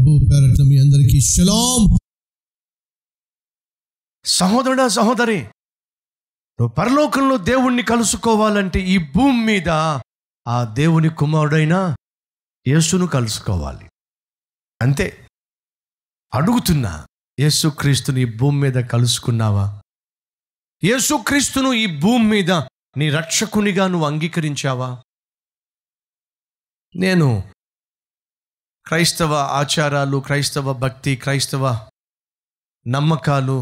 ప్రభు పేరట్ల మీ అందరికీ షలాం సహోదరుడా సహోదరి నువ్వు పరలోకంలో దేవుణ్ణి కలుసుకోవాలంటే ఈ భూమి మీద ఆ దేవుని కుమారుడైన యేసును కలుసుకోవాలి అంతే అడుగుతున్నా యేసుక్రీస్తుని ఈ భూమి మీద కలుసుకున్నావా యేసుక్రీస్తును ఈ భూమి మీద నీ రక్షకునిగా నువ్వు అంగీకరించావా నేను క్రైస్తవ ఆచారాలు క్రైస్తవ భక్తి క్రైస్తవ నమ్మకాలు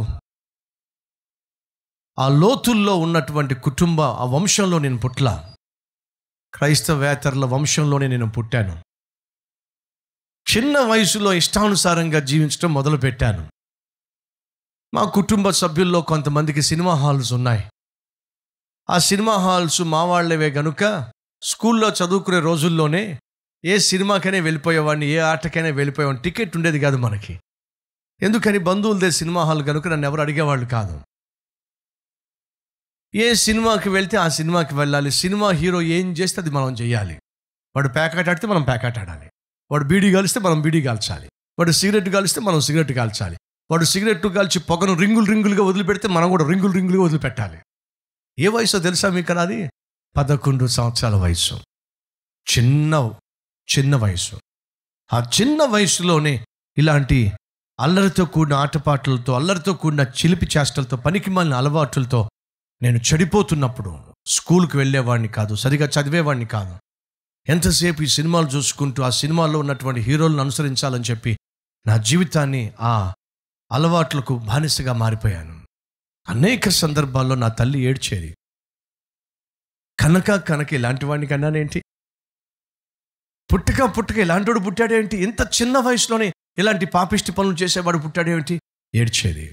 ఆ లోతుల్లో ఉన్నటువంటి కుటుంబ ఆ వంశంలో నేను పుట్ల క్రైస్తవేతరుల వంశంలోనే నేను పుట్టాను చిన్న వయసులో ఇష్టానుసారంగా జీవించడం మొదలుపెట్టాను మా కుటుంబ సభ్యుల్లో కొంతమందికి సినిమా హాల్స్ ఉన్నాయి ఆ సినిమా హాల్స్ మా వాళ్ళవే గనుక స్కూల్లో చదువుకునే రోజుల్లోనే ఏ సినిమాకైనా వెళ్ళిపోయేవాడిని ఏ ఆటకైనా వెళ్ళిపోయేవాడిని టికెట్ ఉండేది కాదు మనకి ఎందుకని బంధువులదే సినిమా హాల్ కనుక నన్ను ఎవరు అడిగేవాళ్ళు కాదు ఏ సినిమాకి వెళ్తే ఆ సినిమాకి వెళ్ళాలి సినిమా హీరో ఏం చేస్తే అది మనం చేయాలి వాడు ప్యాకెట్ ఆడితే మనం ప్యాకెట్ ఆడాలి వాడు బీడీ కాలిస్తే మనం బీడీ కాల్చాలి వాడు సిగరెట్ కాలిస్తే మనం సిగరెట్ కాల్చాలి వాడు సిగరెట్ కాల్చి పొగను రింగులు రింగులుగా వదిలిపెడితే మనం కూడా రింగులు రింగులుగా వదిలిపెట్టాలి ఏ వయసు తెలుసా మీకు అది పదకొండు సంవత్సరాల వయసు చిన్న చిన్న వయసు ఆ చిన్న వయసులోనే ఇలాంటి అల్లరితో కూడిన ఆటపాటలతో అల్లరితో కూడిన చిలిపి చేష్టలతో పనికిమాలిన అలవాట్లతో నేను చెడిపోతున్నప్పుడు స్కూల్కి వెళ్ళేవాడిని కాదు సరిగా చదివేవాడిని కాదు ఎంతసేపు ఈ సినిమాలు చూసుకుంటూ ఆ సినిమాల్లో ఉన్నటువంటి హీరోలను అనుసరించాలని చెప్పి నా జీవితాన్ని ఆ అలవాట్లకు బానిసగా మారిపోయాను అనేక సందర్భాల్లో నా తల్లి ఏడ్చేది కనక కనక ఇలాంటి వాడిని కన్నానేంటి పుట్టక పుట్టక ఇలాంటివాడు పుట్టాడేంటి ఇంత చిన్న వయసులోనే ఇలాంటి పాపిష్టి పనులు చేసేవాడు పుట్టాడేంటి ఏడ్చేది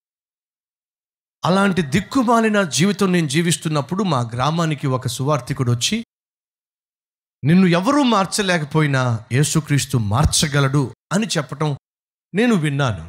అలాంటి దిక్కుమాలిన జీవితం నేను జీవిస్తున్నప్పుడు మా గ్రామానికి ఒక సువార్థికుడు వచ్చి నిన్ను ఎవరూ మార్చలేకపోయినా యేసుక్రీస్తు మార్చగలడు అని చెప్పటం నేను విన్నాను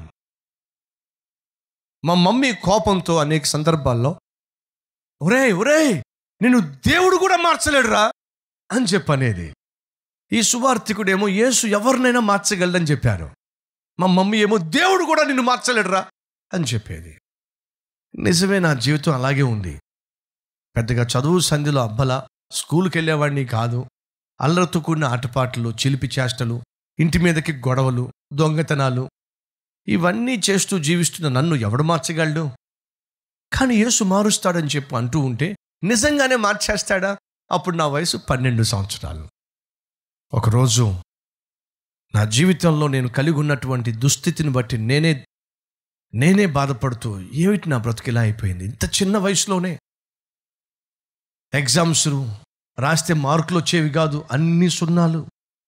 మా మమ్మీ కోపంతో అనేక సందర్భాల్లో ఒరే ఒరే నిన్ను దేవుడు కూడా మార్చలేడురా అని చెప్పనేది ఈ సువార్థికుడేమో యేసు ఎవరినైనా మార్చగలడని చెప్పారు మా మమ్మీ ఏమో దేవుడు కూడా నిన్ను మార్చలేడురా అని చెప్పేది నిజమే నా జీవితం అలాగే ఉంది పెద్దగా చదువు సంధిలో అబ్బల స్కూల్కి వెళ్ళేవాడిని కాదు అల్లరితో కూడిన ఆటపాటలు చిలిపి చేష్టలు ఇంటి మీదకి గొడవలు దొంగతనాలు ఇవన్నీ చేస్తూ జీవిస్తున్న నన్ను ఎవడు మార్చగలడు కానీ యేసు మారుస్తాడని చెప్పి అంటూ ఉంటే నిజంగానే మార్చేస్తాడా అప్పుడు నా వయసు పన్నెండు సంవత్సరాలు ఒకరోజు నా జీవితంలో నేను కలిగి ఉన్నటువంటి దుస్థితిని బట్టి నేనే నేనే బాధపడుతూ ఏమిటి నా బ్రతికిలా అయిపోయింది ఇంత చిన్న వయసులోనే ఎగ్జామ్స్ రాస్తే మార్కులు వచ్చేవి కాదు అన్ని సున్నాలు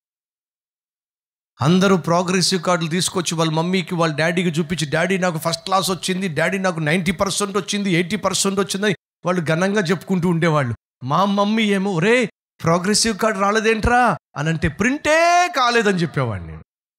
అందరూ ప్రోగ్రెసివ్ కార్డులు తీసుకొచ్చి వాళ్ళ మమ్మీకి వాళ్ళ డాడీకి చూపించి డాడీ నాకు ఫస్ట్ క్లాస్ వచ్చింది డాడీ నాకు నైంటీ పర్సెంట్ వచ్చింది ఎయిటీ పర్సెంట్ వచ్చిందని వాళ్ళు ఘనంగా చెప్పుకుంటూ ఉండేవాళ్ళు మా మమ్మీ ఏమో ఒరే ప్రోగ్రెసివ్ కార్డు రాలేదేంట్రా అని అంటే ప్రింటే కాలేదని చెప్పేవాడిని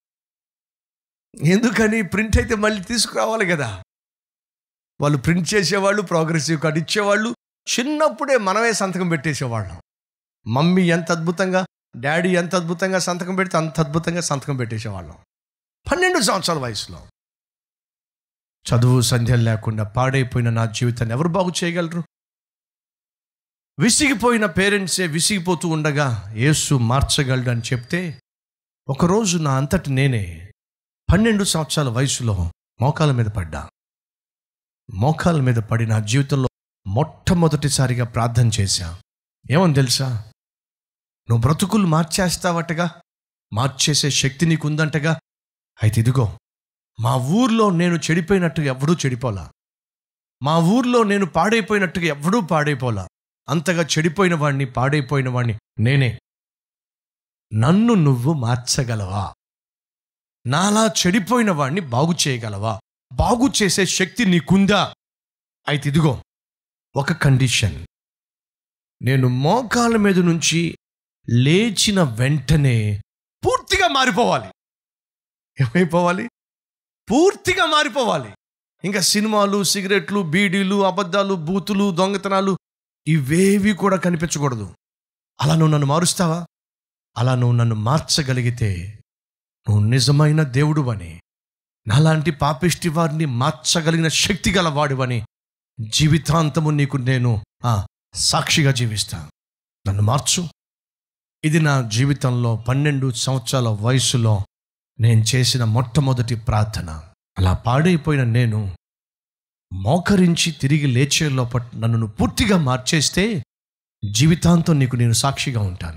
ఎందుకని ప్రింట్ అయితే మళ్ళీ తీసుకురావాలి కదా వాళ్ళు ప్రింట్ చేసేవాళ్ళు ప్రోగ్రెసివ్ కార్డు ఇచ్చేవాళ్ళు చిన్నప్పుడే మనమే సంతకం పెట్టేసేవాళ్ళం మమ్మీ ఎంత అద్భుతంగా డాడీ ఎంత అద్భుతంగా సంతకం పెడితే అంత అద్భుతంగా సంతకం పెట్టేసేవాళ్ళం పన్నెండు సంవత్సరాల వయసులో చదువు సంధ్యలు లేకుండా పాడైపోయిన నా జీవితాన్ని ఎవరు బాగు చేయగలరు విసిగిపోయిన పేరెంట్సే విసిగిపోతూ ఉండగా యేసు మార్చగలడు అని చెప్తే ఒకరోజు నా అంతటి నేనే పన్నెండు సంవత్సరాల వయసులో మోకాల మీద పడ్డా మోకాల మీద పడి నా జీవితంలో మొట్టమొదటిసారిగా ప్రార్థన చేశా ఏమని తెలుసా నువ్వు బ్రతుకులు మార్చేస్తావటగా మార్చేసే శక్తి నీకుందంటగా అయితే ఇదిగో మా ఊర్లో నేను చెడిపోయినట్టుగా ఎవడూ చెడిపోలా మా ఊర్లో నేను పాడైపోయినట్టుగా ఎవడూ పాడైపోలా అంతగా చెడిపోయిన వాడిని పాడైపోయిన వాడిని నేనే నన్ను నువ్వు మార్చగలవా నాలా చెడిపోయిన వాడిని బాగు చేయగలవా బాగు చేసే శక్తి నీకుందా అయితే ఇదిగో ఒక కండిషన్ నేను మోకాల మీద నుంచి లేచిన వెంటనే పూర్తిగా మారిపోవాలి ఏమైపోవాలి పూర్తిగా మారిపోవాలి ఇంకా సినిమాలు సిగరెట్లు బీడీలు అబద్ధాలు బూతులు దొంగతనాలు ఇవేవి కూడా కనిపించకూడదు అలా నువ్వు నన్ను మారుస్తావా అలా నువ్వు నన్ను మార్చగలిగితే నువ్వు నిజమైన దేవుడు అని నాలాంటి పాపిష్టి వారిని మార్చగలిగిన శక్తి గల వాడివని జీవితాంతము నీకు నేను ఆ, సాక్షిగా జీవిస్తా నన్ను మార్చు ఇది నా జీవితంలో పన్నెండు సంవత్సరాల వయసులో నేను చేసిన మొట్టమొదటి ప్రార్థన అలా పాడైపోయిన నేను మోకరించి తిరిగి లేచే లోపల నన్ను నువ్వు పూర్తిగా మార్చేస్తే జీవితాంతం నీకు నేను సాక్షిగా ఉంటాను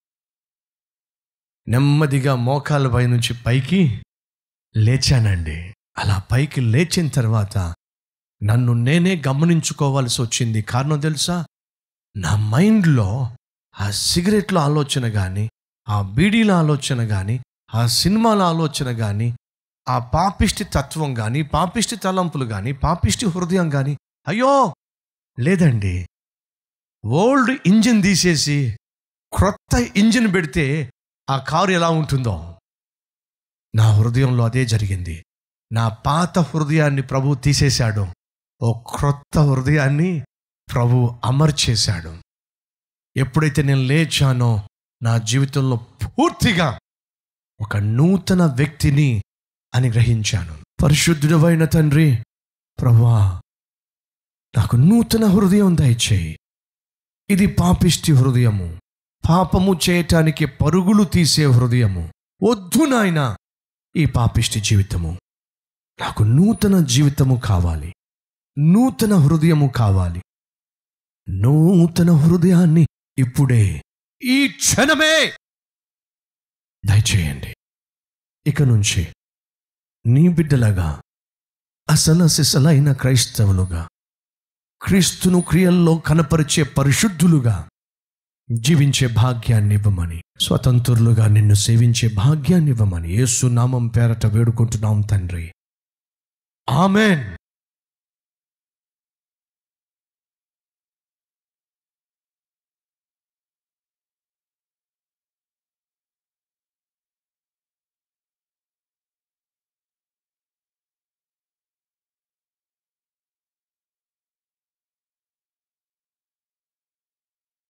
నెమ్మదిగా మోకాల పై నుంచి పైకి లేచానండి అలా పైకి లేచిన తర్వాత నన్ను నేనే గమనించుకోవాల్సి వచ్చింది కారణం తెలుసా నా మైండ్లో ఆ సిగరెట్ల ఆలోచన కానీ ఆ బీడీల ఆలోచన కానీ ఆ సినిమాల ఆలోచన కానీ ఆ పాపిష్టి తత్వం కానీ పాపిష్టి తలంపులు కానీ పాపిష్టి హృదయం కానీ అయ్యో లేదండి ఓల్డ్ ఇంజిన్ తీసేసి క్రొత్త ఇంజిన్ పెడితే ఆ కారు ఎలా ఉంటుందో నా హృదయంలో అదే జరిగింది నా పాత హృదయాన్ని ప్రభు తీసేశాడు ఓ క్రొత్త హృదయాన్ని ప్రభు అమర్చేశాడు ఎప్పుడైతే నేను లేచానో నా జీవితంలో పూర్తిగా ఒక నూతన వ్యక్తిని అని గ్రహించాను పరిశుద్ధుడవైన తండ్రి ప్రభువా నాకు నూతన హృదయం దయచేయి ఇది పాపిష్టి హృదయము పాపము చేయటానికి పరుగులు తీసే హృదయము వద్దు నాయనా ఈ పాపిష్టి జీవితము నాకు నూతన జీవితము కావాలి నూతన హృదయము కావాలి నూతన హృదయాన్ని ఇప్పుడే ఈ క్షణమే దయచేయండి ఇక నుంచి నీ బిడ్డలాగా అసలు సిసలైన క్రైస్తవులుగా క్రీస్తును క్రియల్లో కనపరిచే పరిశుద్ధులుగా జీవించే భాగ్యాన్ని ఇవ్వమని స్వతంత్రులుగా నిన్ను సేవించే భాగ్యాన్ని ఇవ్వమని యేసు నామం పేరట వేడుకుంటున్నాం తండ్రి ఆమెన్